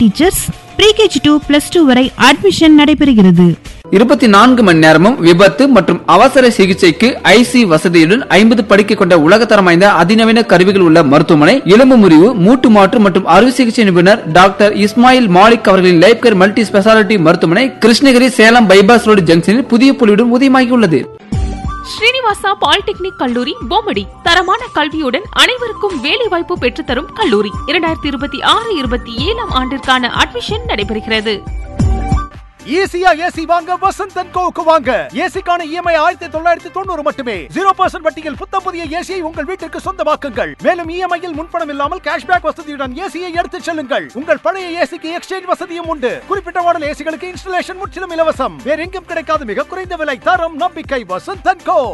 teachers pre KG two plus two வரை admission நடைபெறுகிறது இருபத்தி நான்கு மணி நேரமும் விபத்து மற்றும் அவசர சிகிச்சைக்கு ஐசி வசதியுடன் ஐம்பது படுக்கை கொண்ட உலகத்தரம் வாய்ந்த அதிநவீன கருவிகள் உள்ள மருத்துவமனை எலும்பு முறிவு மூட்டு மாற்று மற்றும் அறுவை சிகிச்சை நிபுணர் டாக்டர் இஸ்மாயில் மாலிக் அவர்களின் லைஃப் கேர் மல்டி ஸ்பெஷாலிட்டி மருத்துவமனை கிருஷ்ணகிரி சேலம் பைபாஸ் ரோடு ஜங்ஷனில் புதிய புலியுடன் உதயமாகியுள்ளது ஸ்ரீனிவாசா பாலிடெக்னிக் கல்லூரி பொம்மடி தரமான கல்வியுடன் அனைவருக்கும் வேலைவாய்ப்பு பெற்றுத்தரும் கல்லூரி இரண்டாயிரத்தி இருபத்தி ஆறு இருபத்தி ஏழாம் ஆண்டிற்கான அட்மிஷன் நடைபெறுகிறது ஈஸியா ஏசி வாங்க வசந்த் அண்ட் கோவுக்கு வாங்க ஏசிக்கான இஎம்ஐ ஆயிரத்தி தொள்ளாயிரத்தி தொண்ணூறு மட்டுமே ஜீரோ பர்சன்ட் வட்டியில் புத்தம் புதிய ஏசியை உங்கள் வீட்டிற்கு சொந்தமாக்குங்கள் மேலும் இஎம்ஐயில் முன்பணம் இல்லாமல் கேஷ்பேக் வசதியுடன் ஏசியை எடுத்துச் செல்லுங்கள் உங்கள் பழைய ஏசிக்கு எக்ஸ்சேஞ்ச் வசதியும் உண்டு குறிப்பிட்ட மாடல் ஏசிகளுக்கு இன்ஸ்டலேஷன் முற்றிலும் இலவசம் வேற எங்கும் கிடைக்காத மிக குறைந்த விலை தரம் நம்பிக்கை வசந்த் அண்ட் கோ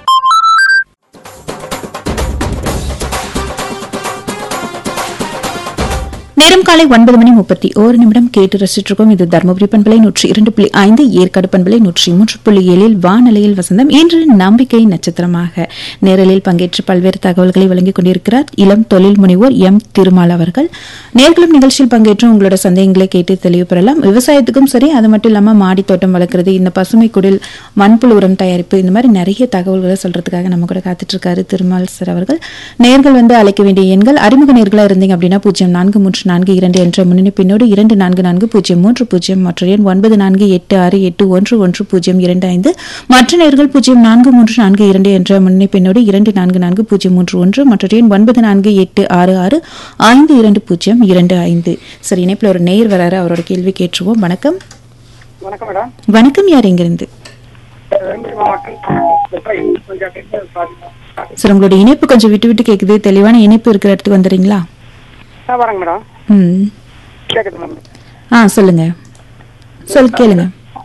நேரம் காலை ஒன்பது மணி முப்பத்தி ஓரு நிமிடம் கேட்டு ரசிச்சிட்டு இருக்கோம் இது தருமபுரி பண்பலை நூற்றி இரண்டு புள்ளி ஐந்து ஏற்காடு பண்பலை நூற்றி மூன்று புள்ளி ஏழில் வானலையில் வசந்தம் இன்று நம்பிக்கை நட்சத்திரமாக நேரலில் பங்கேற்று பல்வேறு தகவல்களை வழங்கிக் கொண்டிருக்கிறார் இளம் தொழில் முனைவோர் எம் திருமால் அவர்கள் நேர்களும் நிகழ்ச்சியில் பங்கேற்று உங்களோட சந்தேகங்களை கேட்டு தெளிவு பெறலாம் விவசாயத்துக்கும் சரி அது மட்டும் இல்லாமல் மாடி தோட்டம் வளர்க்குறது இந்த பசுமை குடில் மண்புழு உரம் தயாரிப்பு இந்த மாதிரி நிறைய தகவல்களை சொல்றதுக்காக நம்ம கூட காத்துட்டு இருக்காரு திருமால் சார் அவர்கள் நேர்கள் வந்து அழைக்க வேண்டிய எண்கள் அறிமுக நேர்களா இருந்தீங்க அப்படின்னா பூஜ்ஜியம் நான்கு மூன்று நான்கு இரண்டு என்ற முன்னணி பின்னோடு இரண்டு நான்கு நான்கு பூஜ்ஜியம் மூன்று பூஜ்ஜியம் மற்ற எண் ஒன்பது நான்கு எட்டு ஆறு எட்டு ஒன்று ஒன்று பூஜ்ஜியம் இரண்டு ஐந்து மற்ற நேர்கள் பூஜ்ஜியம் நான்கு மூன்று நான்கு இரண்டு என்ற முன்னணி பின்னோடு இரண்டு நான்கு நான்கு பூஜ்ஜியம் மூன்று ஒன்று மற்ற எண் ஒன்பது நான்கு எட்டு ஆறு ஆறு ஐந்து இரண்டு பூஜ்ஜியம் இரண்டு ஐந்து சரி இணைப்பில் ஒரு நேர் வராரு அவரோட கேள்வி கேட்டுருவோம் வணக்கம் வணக்கம் மேடம் வணக்கம் யார் எங்கிருந்து தருமபுரி மாவட்டம் கொஞ்சம் சார் உங்களோட இணைப்பு கொஞ்சம் விட்டு விட்டு கேக்குது தெளிவான இணைப்பு இருக்கிற இடத்துக்கு வந்துடுறீங்களா ஆ வரேங்க மேடம் ம் கேட்குது மேடம் ஆ சொல்லுங்க சொல் கேளுங்க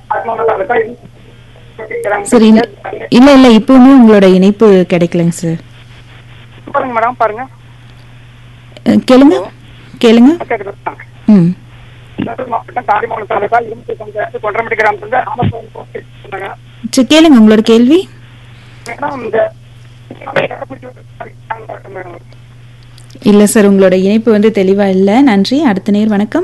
சரி இல்ல இல்ல இல்ல இப்பவுமே உங்களோட இணைப்பு கிடைக்கலங்க சார் பாருங்க மேடம் பாருங்க அஹ், கேளுங்க கேளுங்க கேட்குது ம் தருமபுரி மாவட்டம் காரிமங்கலம் தாலுகா இரும்பு பஞ்சாயத்து கொன்றமட்டி கிராமத்துல ஆமசோன் சொன்னாங்க சரி கேளுங்க உங்களோட கேள்வி மேடம் இந்த மேடம் இல்ல சார் உங்களோட இணைப்பு வந்து தெளிவா இல்ல நன்றி அடுத்த நேர் வணக்கம்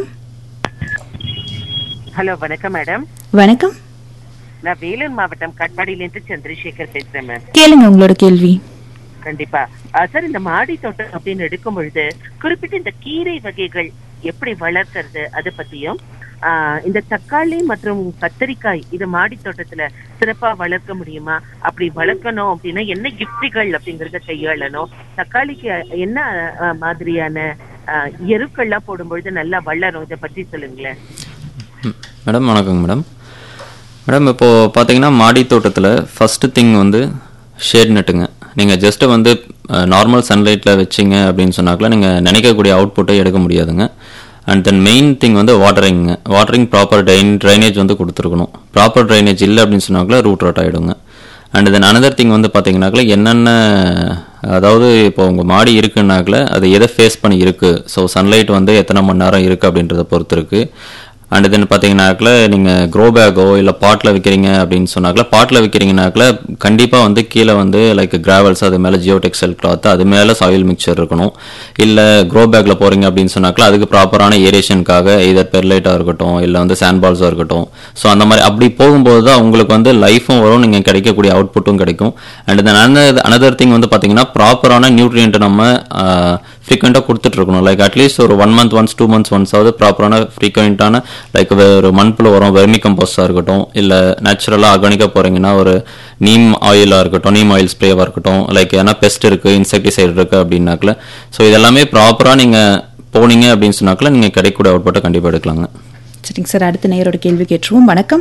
ஹலோ வணக்கம் மேடம் வணக்கம் நான் வேலூர் மாவட்டம் கட்பாடியிலேருந்து சந்திரசேகர் பேசுறேன் மேம் கேளுங்க உங்களோட கேள்வி கண்டிப்பா அஹ் சார் இந்த மாடி தோட்டம் அப்படின்னு எடுக்கும் பொழுது குறிப்பிட்ட இந்த கீரை வகைகள் எப்படி வளர்க்கறது அதை பத்தியும் ஆஹ் இந்த தக்காளி மற்றும் கத்தரிக்காய் இது மாடி தோட்டத்துல சிறப்பா வளர்க்க முடியுமா அப்படி வளர்க்கணும் அப்படின்னா என்ன யுக்திகள் அப்படிங்கறத கையாளணும் தக்காளிக்கு என்ன அஹ், மாதிரியான ஆஹ், எருக்கள்லாம் போடும்பொழுது நல்லா வளரும் இதை பத்தி சொல்லுங்களேன் ம், மேடம் வணக்கங்க மேடம் மேடம் இப்போது பார்த்தீங்கன்னா மாடி தோட்டத்தில் ஃபஸ்ட்டு திங் வந்து ஷேட் நட்டுங்க நீங்கள் ஜஸ்ட்டு வந்து நார்மல் சன்லைட்டில் வச்சிங்க அப்படின்னு சொன்னாக்கல நீங்கள் நினைக்கக்கூடிய அவுட்புட்டை எடுக்க முடியாதுங்க அண்ட் தென் மெயின் திங் வந்து watering watering proper drain drainage வந்து கொடுத்துருக்கணும் ப்ராப்பர் ட்ரைனேஜ் இல்லை அப்படின்னு சொன்னாக்கல ரூட் ராட் ஆகிடுங்க அண்ட் தென் அனதர் திங் வந்து பார்த்தீங்கன்னாக்கல என்னென்ன அதாவது இப்போ உங்கள் மாடி இருக்குன்னாக்கல அது எதை ஃபேஸ் பண்ணி இருக்குது ஸோ சன்லைட் வந்து எத்தனை மணி நேரம் இருக்குது அப்படின்றத பொறுத்து இருக்குது அண்ட் தென் பார்த்தீங்கன்னாக்கில் நீங்கள் க்ரோ பேக்கோ இல்லை பாட்டில் விற்கிறீங்க அப்படின்னு சொன்னாக்கல பாட்டில் விற்கிறீங்கனாக்கில் கண்டிப்பாக வந்து கீழே வந்து லைக் கிராவல்ஸ் அது மேலே ஜியோ டெக்ஸ்டைல் கிளாத் அது மேலே சாயில் மிக்சர் இருக்கணும் இல்லை க்ரோ பேக்கில் போகிறீங்க அப்படின்னு சொன்னாக்கல அதுக்கு ப்ராப்பரான ஏரியேஷனுக்காக இதர் பெர்லைட்டாக இருக்கட்டும் இல்லை வந்து சாண்ட் பால்ஸாக இருக்கட்டும் ஸோ அந்த மாதிரி அப்படி போகும்போது தான் உங்களுக்கு வந்து லைஃபும் வரும் நீங்கள் கிடைக்கக்கூடிய அவுட்புட்டும் கிடைக்கும் and then another another thing வந்து பார்த்தீங்கன்னா ப்ராப்பரான நியூட்ரியன்ட்டை நம்ம ஃப்ரீக்வெண்ட்டாக கொடுத்துட்டு இருக்கணும் லைக் அட்லீஸ்ட் ஒரு one month once two months once ஆகுது ப்ராப்பரான ஃப்ரீக்வெண்ட்டான லைக் ஒரு மண்புழு உரம் வெர்மி கம்போஸ்டாக இருக்கட்டும் இல்லை நேச்சுரலாக ஆர்கானிக்காக போகிறீங்கன்னா ஒரு நீம் ஆயிலாக இருக்கட்டும் நீம் ஆயில் ஸ்ப்ரேவாக இருக்கட்டும் லைக் ஏன்னா பெஸ்ட் இருக்குது இன்செக்டிசைட் இருக்குது அப்படின்னாக்கல ஸோ இதெல்லாமே ப்ராப்பராக நீங்கள் போனீங்க அப்படின்னு சொன்னாக்கல நீங்கள் கிடைக்கக்கூடிய அவுட்புட்டை கண்டிப்பாக எடுக்கலாங்க சரிங்க சார் அடுத்த நேயரோட கேள்வி கேட்டுருவோம் வணக்கம்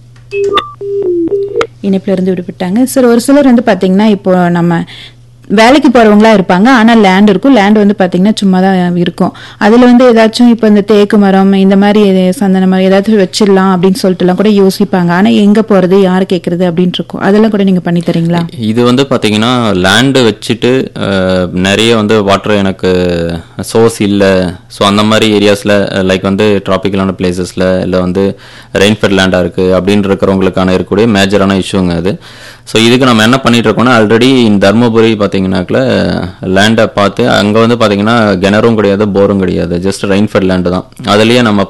இணைப்புல இருந்து விடுபட்டாங்க சார் ஒரு சிலர் வந்து பாத்தீங்கன்னா இப்போ நம்ம வேலைக்கு போறவங்களா இருப்பாங்க ஆனா லேண்ட் இருக்கும் லேண்ட் வந்து பாத்தீங்கன்னா சும்மா தான் இருக்கும் அதுல வந்து ஏதாச்சும் இப்போ இந்த தேக்கு மரம் இந்த மாதிரி எது- சந்தன மரம் ஏதாச்சும் வச்சிடலாம் அப்படின்னு சொல்லிட்டுலாம் கூட யோசிப்பாங்க ஆனா எங்க போறது யாரு கேக்குறது அப்படின்னு இருக்கும் அதெல்லாம் கூட நீங்க பண்ணி தரீங்களா இது வந்து பார்த்தீங்கன்னா லேண்டு வச்சுட்டு அஹ், நிறைய வந்து வாட்டர் எனக்கு சோர்ஸ் இல்லை ஸோ அந்த மாதிரி ஏரியாஸில் லைக் வந்து ட்ராபிக்கலான பிளேசஸில் இல்லை வந்து ரெயின்ஃபெட் லேண்டாக இருக்குது அப்படின்னு இருக்கிறவங்களுக்கான இருக்கக்கூடிய மேஜரான இஷ்யூங்க அது ஸோ இதுக்கு நம்ம என்ன பண்ணிட்டு இருக்கோம்னா ஆல்ரெடி இந்த தர்மபுரி பார்த்தீங்கன்னாக்கல லேண்டை பார்த்து அங்கே வந்து பார்த்தீங்கன்னா கிணறும் கிடையாது போரும் கிடையாது ஜஸ்ட் ரெயின்ஃபெட் லேண்டு தான் அதுலேயே நம்ம